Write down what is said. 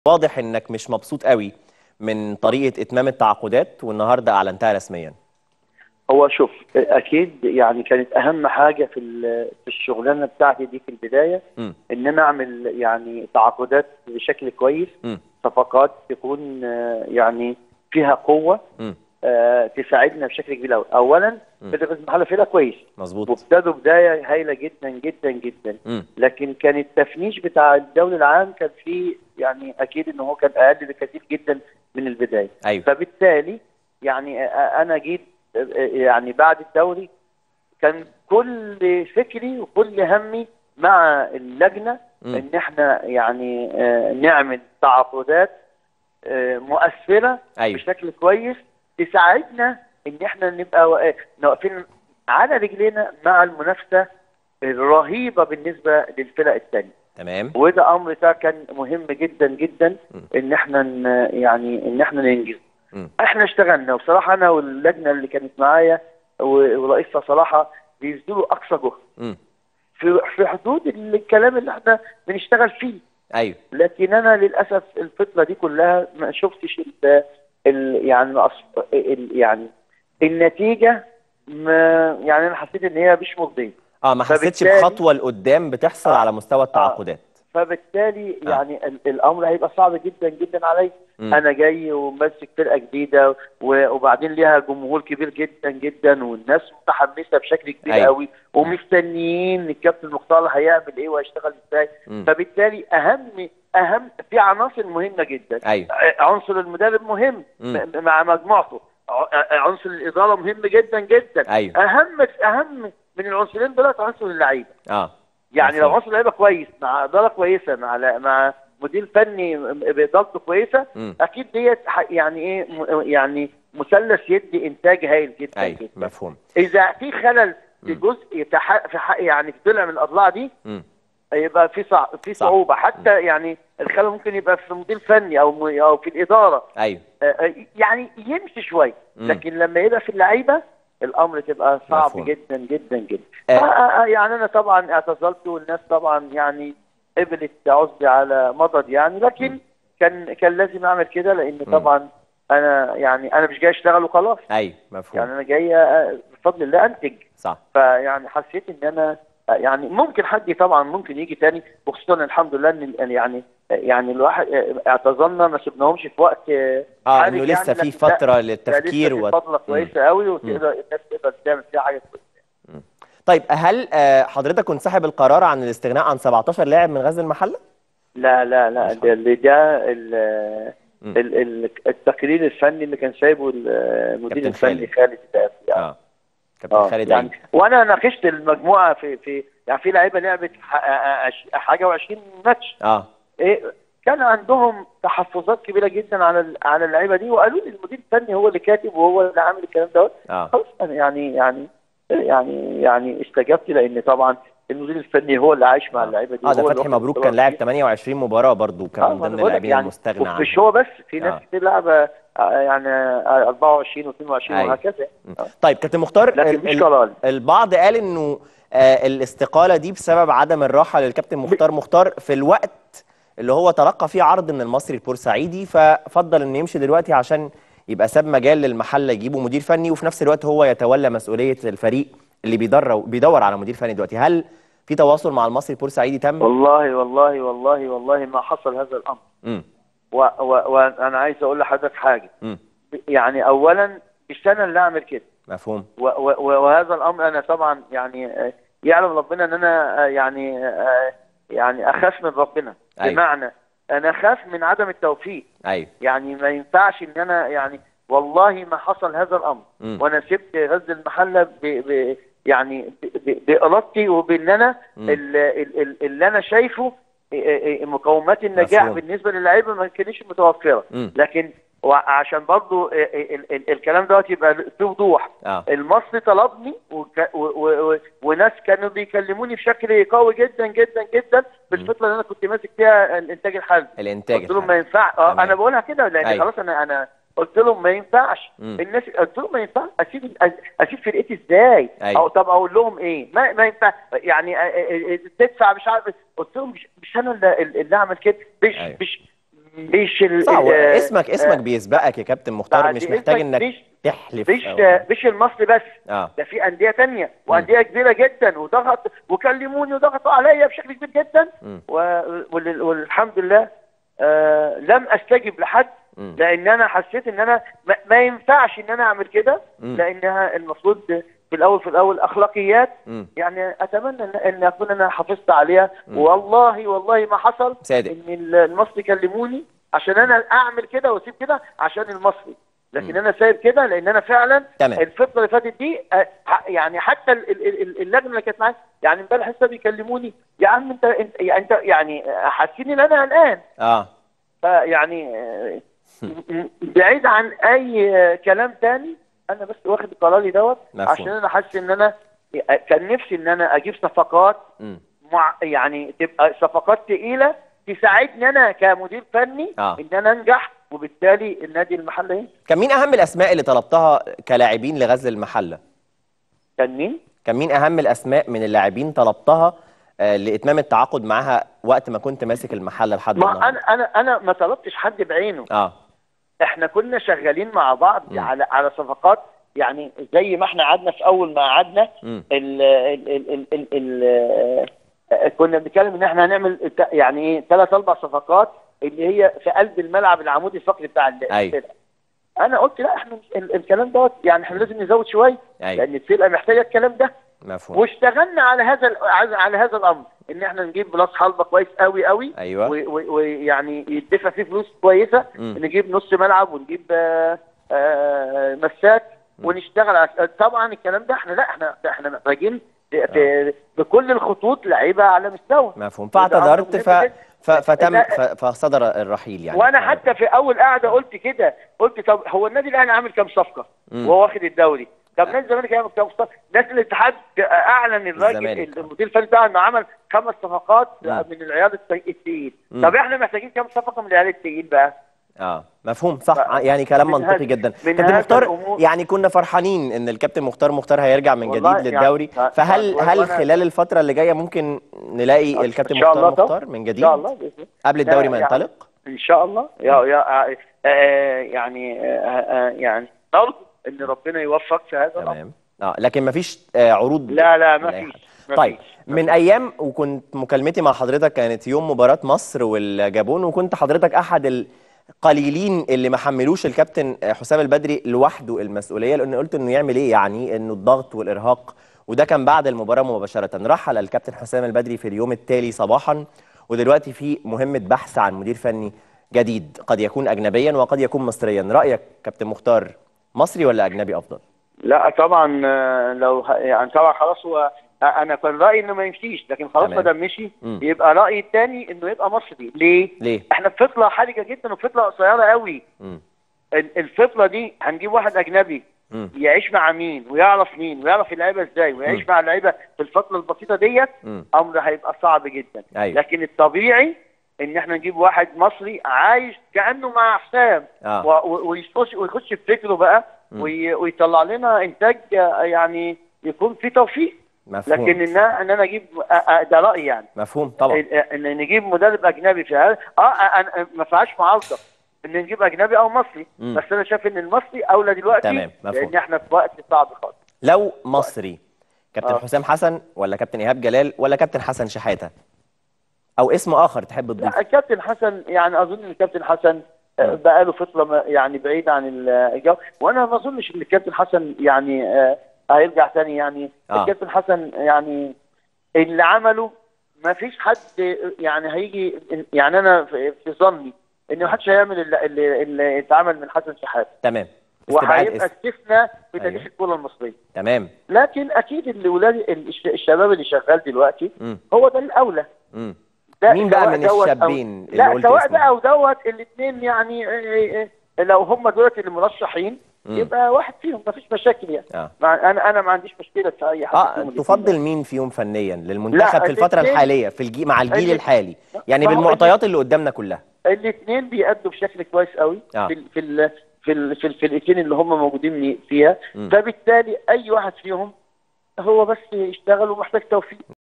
واضح انك مش مبسوط قوي من طريقه اتمام التعاقدات والنهارده اعلنتها رسميا هو شوف اكيد يعني كانت اهم حاجه في ال- في الشغلانه بتاعتي دي في البدايه مم. ان انا اعمل يعني تعاقدات بشكل كويس مم. صفقات تكون آه، يعني فيها قوه مم. آه، تساعدنا بشكل كبير قوي اولا مم. بدأ المحل فرقه كويس مظبوط وابتدوا بدايه هايله جدا جدا جدا مم. لكن كان التفنيش بتاع الدوري العام كان فيه يعني اكيد ان هو كان اقل بكثير جدا من البدايه ايوه فبالتالي يعني انا جيت يعني بعد الدوري كان كل فكري وكل همي مع اللجنه مم. ان احنا يعني آه، نعمل تعاقدات آه، مؤثره ايوه بشكل كويس تساعدنا ان احنا نبقى وا- واقفين على رجلينا مع المنافسه الرهيبه بالنسبه للفرق الثانيه تمام وده امر ده كان مهم جدا جدا م. ان احنا ن- يعني ان احنا ننجز مم. احنا اشتغلنا وصراحه انا واللجنه اللي كانت معايا و- ورئيسها صراحه بيبذلوا اقصى جهد مم. في في حدود الكلام اللي احنا بنشتغل فيه ايوه لكن انا للاسف الفتره دي كلها ما شفتش ال ال يعني الأص- ال يعني النتيجه ما يعني انا حسيت ان هي مش مرضيه اه ما حسيتش فبالتالي- بخطوه لقدام بتحصل آه. على مستوى التعاقدات فبالتالي آه. يعني ال- الامر هيبقى صعب جدا جدا عليا مم. انا جاي وماسك فرقه جديده و- وبعدين ليها جمهور كبير جدا جدا والناس متحمسه بشكل كبير أيوة. قوي ومستنيين الكابتن مختار هيعمل ايه وهيشتغل ازاي مم. فبالتالي اهم اهم في عناصر مهمه جدا ايوه عنصر المدرب مهم مم. م- مع مجموعته ع- عنصر الاداره مهم جدا جدا ايوه اهم اهم من العنصرين دول عنصر اللعيبه اه يعني لو مفهوم. عنصر لعيبه كويس مع اداره كويسه مع مع مدير فني بادارته كويسه مم. اكيد ديت ح- يعني ايه م- يعني مثلث يدي انتاج هايل جدا ايوه جدا مفهوم اذا في خلل في مم. جزء في حق في حق يعني في طلع من الاضلاع دي مم. يبقى في صع... في صح. صعوبه حتى يعني الخلل ممكن يبقى في مدير فني او م... او في الاداره ايوه آه، آه، يعني يمشي شويه مم. لكن لما يبقى في اللعيبه الامر تبقى صعب مفهوم. جدا جدا جدا آه. آه. آه يعني انا طبعا اعتذرت والناس طبعا يعني قبلت عذري على مضض يعني لكن مم. كان كان لازم اعمل كده لان مم. طبعا انا يعني انا مش جاي اشتغل وخلاص ايوه مفهوم يعني انا جاي آه، بفضل الله انتج صح فيعني حسيت ان انا آه، يعني ممكن حد طبعا ممكن يجي تاني وخصوصا الحمد لله ان ال- يعني يعني الواحد آه، اعتذرنا ما سبناهمش في وقت آه، اه حرج انه يعني، لسه في لكن لا، فتره ده للتفكير لسه و... في فتره كويسه قوي وتقدر الناس تقدر تعمل فيها حاجه كويسه طيب هل آه، حضرتك كنت صاحب القرار عن الاستغناء عن 17 لاعب من غزل المحله؟ لا لا لا مش ده اللي ده ال- مم. ال- ال- التقرير الفني اللي كان سايبه المدير كابتن الفني خالد. خالد الدافي يعني. اه كابتن اه خالد يعني عيد وانا ناقشت المجموعه في في يعني في لعيبه لعبت ح- عش- حاجه و20 ماتش اه ايه كان عندهم تحفظات كبيره جدا على ال- على اللعيبه دي وقالوا لي المدير الفني هو اللي كاتب وهو اللي عامل الكلام دوت اه خلاص انا يعني يعني يعني يعني استجبت لان طبعا المدير الفني هو اللي عايش مع اللعيبه دي اه ده هو اللي فتحي واخد مبروك القرار كان لاعب دي. 28 مباراه برضو كان آه، من ما أنا ضمن بقولك اللاعبين يعني المستغنى عنهم مش هو بس في ناس آه. كتير لعبه آه، يعني آه، 24 و22 أيوة. وهكذا آه. طيب كابتن مختار لكن ال- مش ال- قرار البعض قال انه آه، الاستقاله دي بسبب عدم الراحه للكابتن مختار مختار في الوقت اللي هو تلقى فيه عرض من المصري البورسعيدي ففضل انه يمشي دلوقتي عشان يبقى ساب مجال للمحله يجيبوا مدير فني وفي نفس الوقت هو يتولى مسؤوليه الفريق اللي بيدرب بيدور على مدير فني دلوقتي هل في تواصل مع المصري البورسعيدي تم؟ والله والله والله والله ما حصل هذا الامر امم و- و- وانا عايز اقول لحضرتك حاجه امم يعني اولا مش انا اللي اعمل كده مفهوم و- و- وهذا الامر انا طبعا يعني آه، يعلم ربنا ان انا آه، يعني آه، يعني اخاف من ربنا أيوة. بمعنى انا اخاف من عدم التوفيق ايوه يعني ما ينفعش ان انا يعني والله ما حصل هذا الامر مم. وانا سبت غزل المحله ب ب يعني ب- ب- بارادتي وبان انا مم. ال- ال- ال- اللي انا شايفه إيه- إيه- مقومات النجاح مفهوم. بالنسبه للعيبه ما كانتش متوفره مم. لكن وعشان برضو ال- ال- ال- الكلام دوت يبقى في وضوح اه المصري طلبني وك... و... و... و... وناس كانوا بيكلموني بشكل قوي جدا جدا جدا في مم. الفتره اللي انا كنت ماسك فيها الانتاج الحربي الانتاج قلت لهم ما الحربي. ينفع اه تمام. انا بقولها كده لان أيوة. خلاص انا انا قلت لهم ما ينفعش مم. الناس قلت لهم ما ينفعش اسيب اسيب فرقتي ازاي أيوة. او طب اقول لهم ايه ما, ما ينفع يعني آه، آه، آه، تدفع مش عارف قلت لهم مش, مش انا اللي, اللي اعمل كده مش أيوة. مش مش ال... صح هو ال- اسمك اسمك بيسبقك يا كابتن مختار بعد مش محتاج إذنك انك مش تحلف مش أو- مش المصري بس اه ده في انديه تانية وانديه كبيره جدا وضغط وكلموني وضغطوا عليا بشكل كبير جدا مم. و- وال- والحمد لله آه لم استجب لحد مم. لان انا حسيت ان انا ما, ما ينفعش ان انا اعمل كده مم. لانها المفروض في الاول في الاول اخلاقيات مم. يعني اتمنى ان, إن اكون انا حافظت عليها مم. والله والله ما حصل صادق ان ال- المصري كلموني عشان انا اعمل كده واسيب كده عشان المصري لكن مم. انا سايب كده لان انا فعلا تمام الفتره اللي فاتت دي آه، ح- يعني حتى ال- ال- ال- اللجنه اللي كانت معايا يعني امبارح لسه بيكلموني يا عم انت انت يعني انت يعني آه، حاسين ان انا قلقان اه فيعني آه، م- م- بعيد عن اي آه، كلام تاني انا بس واخد قراري دوت مفهوم. عشان انا حاسس ان انا كان نفسي ان انا اجيب صفقات مم. مع يعني تبقى صفقات تقيله تساعدني انا كمدير فني آه. ان انا انجح وبالتالي النادي المحلي إيه؟ كان مين اهم الاسماء اللي طلبتها كلاعبين لغزل المحله كان مين؟ كان مين اهم الاسماء من اللاعبين طلبتها آه، لاتمام التعاقد معاها وقت ما كنت ماسك المحله لحد ما النهارده انا انا انا ما طلبتش حد بعينه اه احنا كنا شغالين مع بعض مم. على على صفقات يعني زي ما احنا قعدنا في اول ما قعدنا مم. ال ال ال ال ال ال آه، كنا بنتكلم ان احنا هنعمل ت- يعني ايه ثلاث اربع صفقات اللي هي في قلب الملعب العمودي الفقري بتاع ال- أيوة. الفرقه انا قلت لا احنا مش ال- الكلام دوت يعني احنا لازم نزود شويه ايوه لان الفرقه محتاجه الكلام ده مفهوم واشتغلنا على هذا ال- على على هذا الامر ان احنا نجيب بلاس حلبه كويس قوي قوي ايوه و- و- ويعني يدفع فيه فلوس كويسه مم. نجيب نص ملعب ونجيب آه، آه، مساك مم. ونشتغل على طبعا الكلام ده احنا لا احنا احنا محتاجين في- في بكل الخطوط لعيبه على مستوى مفهوم وده أمر فاعتذرت ف... مهم جدا. ف... فتم ده- ف... فصدر الرحيل يعني وانا ف- حتى في اول قعده قلت كده قلت طب هو النادي الاهلي عامل كام صفقه مم. وهو واخد الدوري طب نادي الزمالك هيعمل كام صفقه ناس الاتحاد اعلن الراجل الزمالك. المدير الفني بتاعه انه عمل خمس صفقات مم. من العيار التي- التقيل مم. طب احنا محتاجين كام صفقه من العيار التقيل بقى اه مفهوم صح ف- يعني كلام من منطقي هذا- جدا من كابتن هذا مختار الأمور- يعني كنا فرحانين ان الكابتن مختار مختار هيرجع من والله جديد يعني- للدوري يعني- فهل وأنا- هل خلال الفتره اللي جايه ممكن نلاقي إن الكابتن شاء مختار الله طبعا. مختار من ان جديد شاء الله بإذن الله. قبل الدوري ما يعني- ينطلق ان شاء الله يا يا آه، آه، يعني آه، آه، يعني نرجو ان ربنا يوفق في هذا الامر تمام اه لكن مفيش آه عروض لا لا ما من أي فيش حد. ما طيب فيش. من ايام وكنت مكالمتي مع حضرتك كانت يوم مباراة مصر والجابون وكنت حضرتك احد القليلين اللي ما حملوش الكابتن حسام البدري لوحده المسؤولية لان قلت انه يعمل ايه يعني انه الضغط والارهاق وده كان بعد المباراة مباشرة رحل الكابتن حسام البدري في اليوم التالي صباحا ودلوقتي في مهمة بحث عن مدير فني جديد قد يكون اجنبيا وقد يكون مصريا رأيك كابتن مختار مصري ولا اجنبي افضل لا طبعا آه، لو ه- يعني طبعا خلاص هو آه، انا كان رايي انه ما يمشيش لكن خلاص تمام. ما دام مشي مم. يبقى رايي الثاني انه يبقى مصري ليه؟ ليه احنا في فتره حرجه جدا وفتره قصيره قوي مم. ال- الفتره دي هنجيب واحد اجنبي مم. يعيش مع مين ويعرف مين ويعرف اللعيبه ازاي ويعيش مم. مع اللعيبه في الفتره البسيطه ديت مم. امر هيبقى صعب جدا ايوه لكن الطبيعي ان احنا نجيب واحد مصري عايش كانه مع حسام اه و- و- ويخش ويخش في فكره بقى مم. وي- ويطلع لنا انتاج آه، يعني يكون في توفيق مفهوم لكن ان أنا- ان انا اجيب آه، آه، ده رايي يعني مفهوم طبعا إن- ان نجيب مدرب اجنبي في هذا اه آه، أنا- ما فيهاش معارضه ان نجيب اجنبي او مصري مم. بس انا شايف ان المصري اولى دلوقتي تمام، مفهوم. لان احنا في وقت صعب خالص لو مصري كابتن آه. حسام حسن ولا كابتن ايهاب جلال ولا كابتن حسن شحاته او اسم اخر تحب لا تضيفه الكابتن حسن يعني اظن ان الكابتن حسن آه، مم. بقى له فتره ما- يعني بعيد عن ال- الجو وانا ما اظنش ان الكابتن حسن يعني آه، هيرجع تاني يعني آه. الكابتن حسن يعني اللي عمله ما فيش حد يعني هيجي يعني انا في في ظني ان ما حدش هيعمل اللي, اللي, اللي اتعمل من حسن شحاته تمام استبعاد وهيبقى اسم استثناء في أيوه. تاريخ الكره المصريه تمام لكن اكيد اللي ولاد الش- الشباب اللي شغال دلوقتي مم. هو ده الاولى مم. ده مين بقى سواء من دوت أو- الشابين اللي لا قلت سواء ده اسمه او دوت الاثنين يعني آه، آه، لو هم دولت اللي مرشحين مم. يبقى واحد فيهم مفيش مشاكل يعني اه مع انا انا ما عنديش مشكله في اي حد اه فيهم الاتنين. تفضل مين فيهم فنيا للمنتخب لا، في الفتره الاتنين- الحاليه في الجي... مع الجيل الاتنين- الحالي يعني ما هو بالمعطيات اللي قدامنا كلها الاثنين بيأدوا بشكل كويس قوي آه. في ال في ال في ال في الفرقتين اللي هم موجودين فيها مم. فبالتالي اي واحد فيهم هو بس يشتغل ومحتاج توفيق